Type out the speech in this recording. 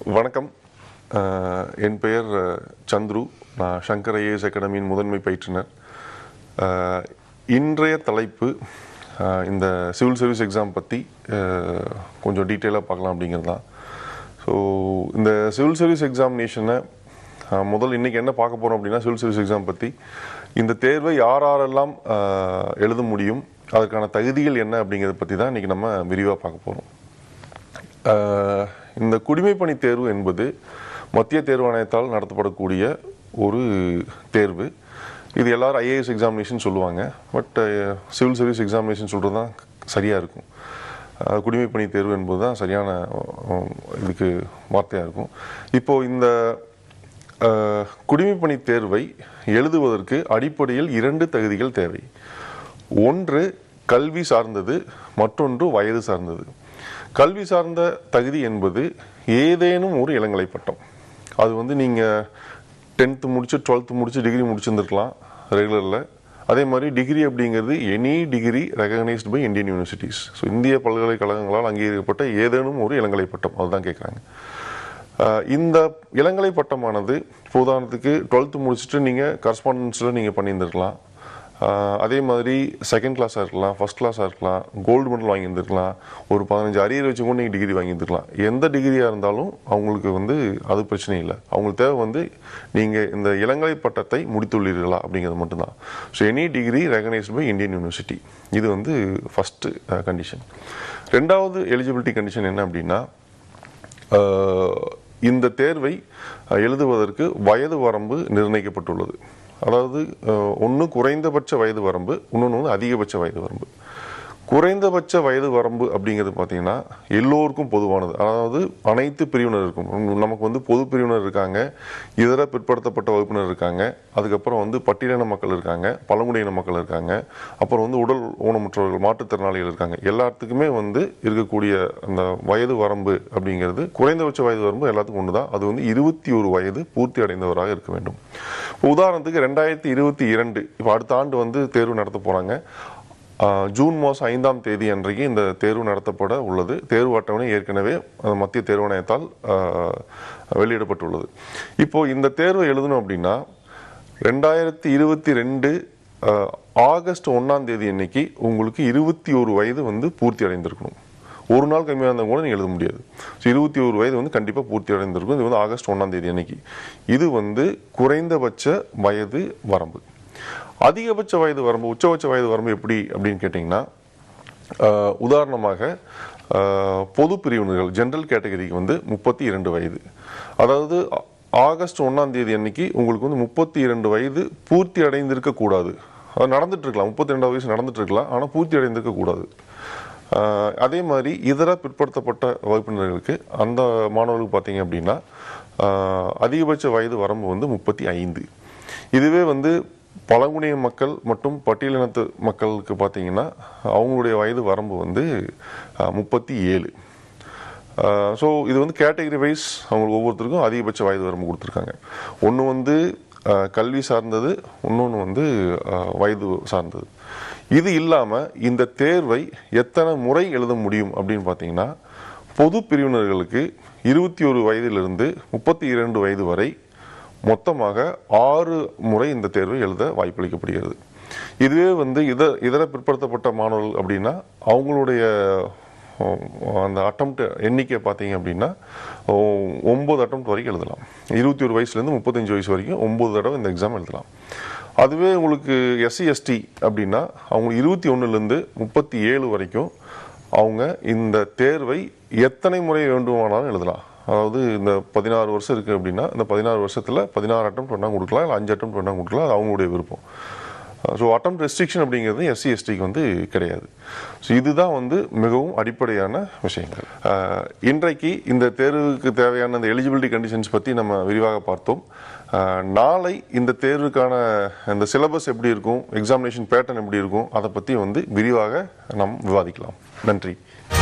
வணக்கம் அஹ், என் பெயர் அஹ், சந்துரு நான் சங்கர் ஐஏஎஸ் அகாடமியின் முதன்மை பயிற்றுனர் அஹ், இன்றைய தலைப்பு அஹ், இந்த சிவில் சர்வீஸ் எக்ஸாம் பற்றி அஹ், கொஞ்சம் டீட்டெயிலாக பார்க்கலாம் அப்படிங்கிறது தான் ஸோ இந்த சிவில் சர்வீஸ் எக்ஸாமினேஷனை முதல் இன்றைக்கி என்ன பார்க்க போகிறோம் அப்படின்னா சிவில் சர்வீஸ் எக்ஸாம் பற்றி இந்த தேர்வை யார் யாரெல்லாம் அஹ், எழுத முடியும் அதற்கான தகுதிகள் என்ன அப்படிங்கிறத பற்றி தான் இன்றைக்கி நம்ம விரிவாக பார்க்க போகிறோம் ஆஹ் இந்த குடிமைப்பணி தேர்வு என்பது மத்திய தேர்வு ஆணையத்தால் நடத்தப்படக்கூடிய ஒரு தேர்வு இது எல்லாரும் ஐஏஎஸ் எக்ஸாமினேஷன் சொல்லுவாங்க பட் சிவில் சர்வீஸ் எக்ஸாமினேஷன் சொல்கிறது தான் சரியாக இருக்கும் ஆஹ் குடிமைப்பணி தேர்வு என்பது தான் சரியான ஆஹ், இதுக்கு வார்த்தையாக இருக்கும் இப்போது இந்த ஆஹ், குடிமைப்பணி தேர்வை எழுதுவதற்கு அடிப்படையில் இரண்டு தகுதிகள் தேவை ஒன்று கல்வி சார்ந்தது மற்றொன்று வயது சார்ந்தது கல்வி சார்ந்த தகுதி என்பது ஏதேனும் ஒரு இளங்கலை பட்டம் அது வந்து நீங்கள் டென்த்து முடிச்சு டுவெல்த்து முடிச்சு டிகிரி முடிச்சிருந்துருக்கலாம் ரெகுலரில் அதே மாதிரி டிகிரி அப்படிங்கிறது any degree recognised by Indian universities so இந்திய பல்கலைக்கழகங்களால் அங்கீகரிக்கப்பட்ட ஏதேனும் ஒரு இளங்கலை பட்டம் அதுதான் கேட்குறாங்க ஆஹ் இந்த இளங்கலை பட்டமானது இப்போ உதாரணத்துக்கு டுவெல்த்து முடிச்சுட்டு நீங்கள் கரஸ்பாண்டன்ஸில் நீங்கள் பண்ணியிருந்துருக்கலாம் ஆஹ் அதே மாதிரி செகண்ட் கிளாஸாக இருக்கலாம் ஃபர்ஸ்ட் கிளாஸாக இருக்கலாம் கோல்டு மெடல் வாங்கியிருந்துருக்கலாம் ஒரு பதினஞ்சு அரியர் வச்சு கூட நீங்கள் டிகிரி வாங்கியிருந்துருக்கலாம் எந்த டிகிரியாக இருந்தாலும் அவங்களுக்கு வந்து அது பிரச்சனை இல்லை அவங்களுக்கு தேவை வந்து நீங்கள் இந்த இளங்கலை பட்டத்தை முடித்துள்ளீர்களா அப்படிங்கிறது மட்டும்தான் so any degree recognised by Indian university இது வந்து ஃபஸ்ட்டு கண்டிஷன் ரெண்டாவது எலிஜிபிலிட்டி கண்டிஷன் என்ன அப்படின்னா ஆஹ் இந்த தேர்வை அஹ், எழுதுவதற்கு வயது வரம்பு நிர்ணயிக்கப்பட்டுள்ளது அதாவது ஒன்று குறைந்தபட்ச வயது வரம்பு இன்னொன்று வந்து அதிகபட்ச வயது வரம்பு குறைந்தபட்ச வயது வரம்பு அப்படிங்கிறது பார்த்தீங்கன்னா எல்லோருக்கும் பொதுவானது அதாவது அனைத்து பிரிவினர் இருக்கும் உம், நமக்கு வந்து பொது பிரிவினர் இருக்காங்க இதர பிற்படுத்தப்பட்ட வகுப்பினர் இருக்காங்க அதுக்கப்புறம் வந்து பட்டியலின மக்கள் இருக்காங்க பழங்குடியின மக்கள் இருக்காங்க அப்புறம் வந்து உடல் ஊனமுற்றவர்கள் மாற்றுத்திறனாளிகள் இருக்காங்க எல்லாத்துக்குமே வந்து இருக்கக்கூடிய அந்த வயது வரம்பு அப்படிங்கிறது குறைந்தபட்ச வயது வரம்பு எல்லாத்துக்கும் ஒன்று தான் அது வந்து இருபத்தி ஒரு வயது பூர்த்தி அடைந்தவராக இருக்க வேண்டும் இப்போ உதாரணத்துக்கு ரெண்டாயிரத்தி இருபத்தி இரண்டு இப்போ அடுத்த ஆண்டு வந்து தேர்வு நடத்த போகிறாங்க ஆஹ் ஜூன் மாதம் ஐந்தாம் தேதி அன்றைக்கு இந்த தேர்வு நடத்தப்பட உள்ளது தேர்வு அட்டவணை ஏற்கனவே அஹ், மத்திய தேர்வாணையத்தால் ஆஹ், வெளியிடப்பட்டுள்ளது இப்போ இந்த தேர்வை எழுதணும் அப்படின்னா ரெண்டாயிரத்தி இருபத்தி ரெண்டு ஆகஸ்ட் ஒன்றாம் தேதி அன்னைக்கு உங்களுக்கு இருபத்தி ஒரு வயது வந்து பூர்த்தி அடைந்திருக்கணும் ஒரு நாள் கம்மியாக இருந்தால் கூட நீங்கள் எழுத முடியாது ஸோ இருபத்தி ஒரு வயது வந்து கண்டிப்பாக பூர்த்தி அடைந்திருக்கும் இது வந்து ஆகஸ்ட் ஒன்றாம் தேதி அன்னைக்கு இது வந்து குறைந்தபட்ச வயது வரம்பு அதிகபட்ச வயது வரம்பு உச்சபட்ச வயது வரம்பு எப்படி அப்படின்னு கேட்டிங்கன்னா ஆஹ், உதாரணமாக ஆஹ், பொது பிரிவினர்கள் ஜென்ரல் கேட்டகரிக்கு வந்து முப்பத்தி இரண்டு வயது அதாவது ஆ- ஆகஸ்ட் ஒன்றாம் தேதி அன்னைக்கு உங்களுக்கு வந்து முப்பத்தி இரண்டு வயது பூர்த்தி அடைந்திருக்க கூடாது அது நடந்துட்டு இருக்கலாம் முப்பத்தி ரெண்டாவது வயசு நடந்துட்டு இருக்கலாம் ஆனால் பூர்த்தி அடைந்திருக்க கூடாது ஆஹ், அதே மாதிரி இதர பிற்படுத்தப்பட்ட வகுப்பினர்களுக்கு அந்த மாணவர்களுக்கு பார்த்தீங்க அப்படின்னா ஆஹ், அதிகபட்ச வயது வரம்பு வந்து முப்பத்தி ஐந்து இதுவே வந்து பழங்குடியின மக்கள் மற்றும் பட்டியலினத்து மக்களுக்கு பார்த்தீங்கன்னா அவங்களுடைய வயது வரம்பு வந்து முப்பத்தி ஏழு ஸோ இது வந்து கேட்டகரி வைஸ் அவங்களுக்கு ஒவ்வொருத்தருக்கும் அதிகபட்ச வயது வரம்பு கொடுத்துருக்காங்க ஒன்று வந்து ஆஹ், கல்வி சார்ந்தது இன்னொன்று வந்து ஆஹ், வயது சார்ந்தது இது இல்லாமல் இந்த தேர்வை எத்தனை முறை எழுத முடியும் அப்படின்னு பார்த்தீங்கன்னா பொது பிரிவினர்களுக்கு இருபத்தி ஒரு வயதிலிருந்து முப்பத்தி இரண்டு வயது வரை மொத்தமாக ஆறு முறை இந்த தேர்வை எழுத வாய்ப்பளிக்கப்படுகிறது இதுவே வந்து இத இதர பிற்படுத்தப்பட்ட மாணவர்கள் அப்படின்னா அவங்களுடைய அஹ், அந்த அட்டம்ப்ட் எண்ணிக்கை பார்த்தீங்க அப்படின்னா ஒ- ஒன்பது அட்டம்ப்ட் வரைக்கும் எழுதலாம் இருபத்தி ஒரு வயசுலேருந்து முப்பத்தஞ்சு வயசு வரைக்கும் ஒம்பது தடவை இந்த எக்ஸாம் எழுதலாம் அதுவே உங்களுக்கு எஸ்சி எஸ்டி அப்படின்னா அவங்க இருபத்தி ஒன்றுலேருந்து முப்பத்தி ஏழு வரைக்கும் அவங்க இந்த தேர்வை எத்தனை முறை வேண்டுமானாலும் எழுதலாம் அதாவது இந்த பதினாறு வருஷம் இருக்குது அப்படின்னா இந்த பதினாறு வருஷத்தில் பதினாறு அட்டம் வேணால் கொடுக்கலாம் இல்லை அஞ்சு அட்டம் வேணால் கொடுக்கலாம் அது அவங்களுடைய விருப்பம் ஸோ அட்டம் ரெஸ்ட்ரிக்ஷன் அப்படிங்கிறது எஸ்சி எஸ்டிக்கு வந்து கிடையாது ஸோ இதுதான் வந்து மிகவும் அடிப்படையான விஷயங்கள் அஹ், இன்றைக்கு இந்த தேர்வுக்கு தேவையான இந்த எலிஜிபிலிட்டி கண்டிஷன்ஸ் பற்றி நம்ம விரிவாக பார்த்தோம் அஹ், நாளை இந்த தேர்வுக்கான இந்த சிலபஸ் எப்படி இருக்கும் எக்ஸாமினேஷன் பேட்டர்ன் எப்படி இருக்கும் அதை பற்றி வந்து விரிவாக நாம் விவாதிக்கலாம் நன்றி